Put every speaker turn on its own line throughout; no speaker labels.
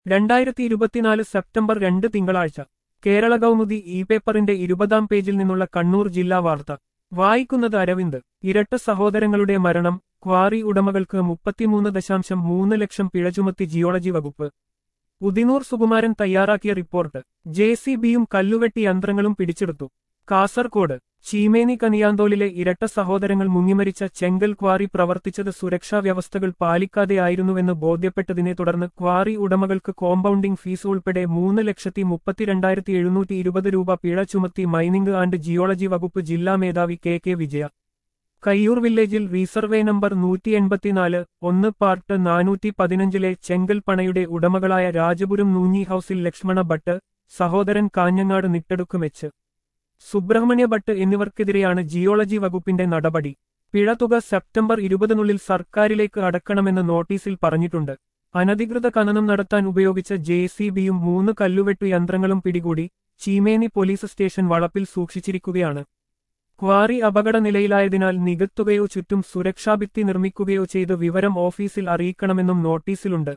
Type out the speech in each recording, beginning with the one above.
രണ്ടായിരത്തി ഇരുപത്തിനാല് സെപ്റ്റംബർ രണ്ട് തിങ്കളാഴ്ച കേരള കൗമുദി ഇ പേപ്പറിന്റെ ഇരുപതാം പേജിൽ നിന്നുള്ള കണ്ണൂർ ജില്ലാ വാർത്ത വായിക്കുന്നത് അരവിന്ദ് ഇരട്ട സഹോദരങ്ങളുടെ മരണം ക്വാറി ഉടമകൾക്ക് മുപ്പത്തിമൂന്ന് ദശാംശം മൂന്ന് ലക്ഷം പിഴ ചുമത്തി ജിയോളജി വകുപ്പ് ഉദിനൂർ സുകുമാരൻ തയ്യാറാക്കിയ റിപ്പോർട്ട് ജെ സി ബിയും കല്ലുവെട്ടി യന്ത്രങ്ങളും പിടിച്ചെടുത്തു കാസർകോട് ചീമേനി കനിയാന്തോലിലെ ഇരട്ട സഹോദരങ്ങൾ മുങ്ങിമരിച്ച ചെങ്കൽ ക്വാറി പ്രവർത്തിച്ചത് സുരക്ഷാ വ്യവസ്ഥകൾ പാലിക്കാതെയായിരുന്നുവെന്ന് ബോധ്യപ്പെട്ടതിനെ തുടർന്ന് ക്വാറി ഉടമകൾക്ക് കോമ്പൗണ്ടിംഗ് ഫീസ് ഉൾപ്പെടെ മൂന്ന് ലക്ഷത്തി മുപ്പത്തിരണ്ടായിരത്തി എഴുന്നൂറ്റി ഇരുപത് രൂപ പിഴ ചുമത്തി മൈനിംഗ് ആൻഡ് ജിയോളജി വകുപ്പ് ജില്ലാ മേധാവി കെ കെ വിജയ കയ്യൂർ വില്ലേജിൽ റീസർവേ നമ്പർ നൂറ്റി എൺപത്തിനാല് ഒന്ന് പാർട്ട് നാനൂറ്റി പതിനഞ്ചിലെ ചെങ്കൽ പണയുടെ ഉടമകളായ രാജപുരം നൂഞ്ഞി ഹൌസിൽ ലക്ഷ്മണ ഭട്ട് സഹോദരൻ കാഞ്ഞങ്ങാട് നിട്ടെടുക്കുമെച്ച് സുബ്രഹ്മണ്യ ഭട്ട് എന്നിവർക്കെതിരെയാണ് ജിയോളജി വകുപ്പിന്റെ നടപടി പിഴതുക സെപ്റ്റംബർ ഇരുപതിനുള്ളിൽ സർക്കാരിലേക്ക് അടക്കണമെന്ന് നോട്ടീസിൽ പറഞ്ഞിട്ടുണ്ട് അനധികൃത ഖനനം നടത്താൻ ഉപയോഗിച്ച ജെ സി ബിയും മൂന്ന് കല്ലുവെട്ടു യന്ത്രങ്ങളും പിടികൂടി ചീമേനി പോലീസ് സ്റ്റേഷൻ വളപ്പിൽ സൂക്ഷിച്ചിരിക്കുകയാണ് ക്വാറി അപകട നിലയിലായതിനാൽ നികത്തുകയോ ചുറ്റും സുരക്ഷാഭിത്തി നിർമ്മിക്കുകയോ ചെയ്ത് വിവരം ഓഫീസിൽ അറിയിക്കണമെന്നും നോട്ടീസിലുണ്ട്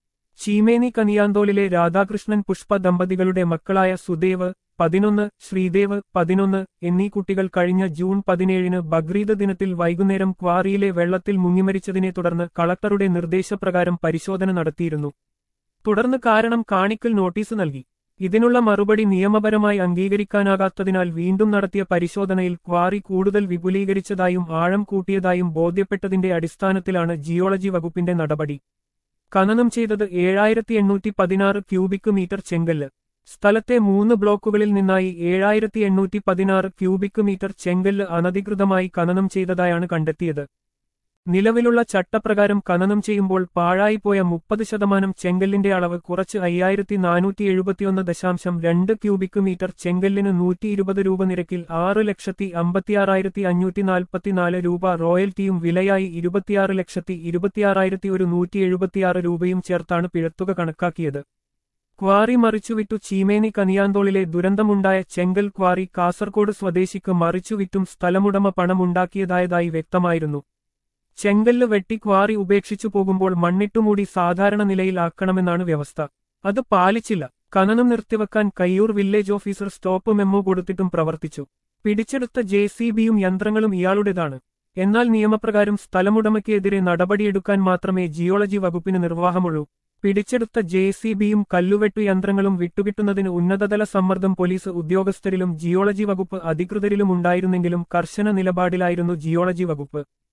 ചീമേനി കനിയാന്തോലിലെ രാധാകൃഷ്ണൻ പുഷ്പ ദമ്പതികളുടെ മക്കളായ സുദേവ് പതിനൊന്ന് ശ്രീദേവ് പതിനൊന്ന് എന്നീ കുട്ടികൾ കഴിഞ്ഞ ജൂൺ പതിനേഴിന് ബക്രീദ് ദിനത്തിൽ വൈകുന്നേരം ക്വാറിയിലെ വെള്ളത്തിൽ മുങ്ങിമരിച്ചതിനെ തുടർന്ന് കളക്ടറുടെ നിർദ്ദേശപ്രകാരം പരിശോധന നടത്തിയിരുന്നു തുടർന്ന് കാരണം കാണിക്കൽ നോട്ടീസ് നൽകി ഇതിനുള്ള മറുപടി നിയമപരമായി അംഗീകരിക്കാനാകാത്തതിനാൽ വീണ്ടും നടത്തിയ പരിശോധനയിൽ ക്വാറി കൂടുതൽ വിപുലീകരിച്ചതായും ആഴം കൂട്ടിയതായും ബോധ്യപ്പെട്ടതിന്റെ അടിസ്ഥാനത്തിലാണ് ജിയോളജി വകുപ്പിന്റെ നടപടി ഖനനം ചെയ്തത് ഏഴായിരത്തി എണ്ണൂറ്റി പതിനാറ് ക്യൂബിക് മീറ്റർ ചെങ്കല്ല് സ്ഥലത്തെ മൂന്ന് ബ്ലോക്കുകളിൽ നിന്നായി ഏഴായിരത്തി എണ്ണൂറ്റി പതിനാറ് ക്യൂബിക് മീറ്റർ ചെങ്കല്ല് അനധികൃതമായി ഖനനം ചെയ്തതായാണ് കണ്ടെത്തിയത് നിലവിലുള്ള ചട്ടപ്രകാരം ഖനനം ചെയ്യുമ്പോൾ പാഴായിപ്പോയ മുപ്പത് ശതമാനം ചെങ്കല്ലിന്റെ അളവ് കുറച്ച് അയ്യായിരത്തി നാനൂറ്റി എഴുപത്തിയൊന്ന് ദശാംശം രണ്ട് ക്യൂബിക് മീറ്റർ ചെങ്കല്ലിന് നൂറ്റി ഇരുപത് രൂപ നിരക്കിൽ ആറ് ലക്ഷത്തി അമ്പത്തിയാറായിരത്തി അഞ്ഞൂറ്റി നാൽപ്പത്തിനാല് രൂപ റോയൽറ്റിയും വിലയായി ഇരുപത്തിയാറ് ലക്ഷത്തി ഇരുപത്തിയാറായിരത്തി ഒരു നൂറ്റി എഴുപത്തിയാറ് രൂപയും ചേർത്താണ് പിഴത്തുക കണക്കാക്കിയത് ക്വാറി മറിച്ചുവിറ്റു ചീമേനി കനിയാന്തോളിലെ ദുരന്തമുണ്ടായ ചെങ്കൽ ക്വാറി കാസർകോട് സ്വദേശിക്ക് മറിച്ചുവിറ്റും സ്ഥലമുടമ പണമുണ്ടാക്കിയതായതായി വ്യക്തമായിരുന്നു ചെങ്കല്ല് വെട്ടി ക്വാറി ഉപേക്ഷിച്ചു പോകുമ്പോൾ മണ്ണിട്ടുമൂടി സാധാരണ നിലയിലാക്കണമെന്നാണ് വ്യവസ്ഥ അത് പാലിച്ചില്ല ഖനനം നിർത്തിവെക്കാൻ Kayyur village officer stop memo കൊടുത്തിട്ടും പ്രവർത്തിച്ചു പിടിച്ചെടുത്ത ജെ സി ബിയും യന്ത്രങ്ങളും ഇയാളുടേതാണ് എന്നാൽ നിയമപ്രകാരം സ്ഥലമുടമയ്ക്കെതിരെ നടപടിയെടുക്കാൻ മാത്രമേ ജിയോളജി വകുപ്പിന് നിർവാഹമുള്ളൂ പിടിച്ചെടുത്ത ജെ സി ബിയും കല്ലുവെട്ടു യന്ത്രങ്ങളും വിട്ടുകിട്ടുന്നതിന് ഉന്നതതല സമ്മർദ്ദം പോലീസ് ഉദ്യോഗസ്ഥരിലും ജിയോളജി വകുപ്പ് അധികൃതരിലും ഉണ്ടായിരുന്നെങ്കിലും കർശന നിലപാടിലായിരുന്നു ജിയോളജി വകുപ്പ്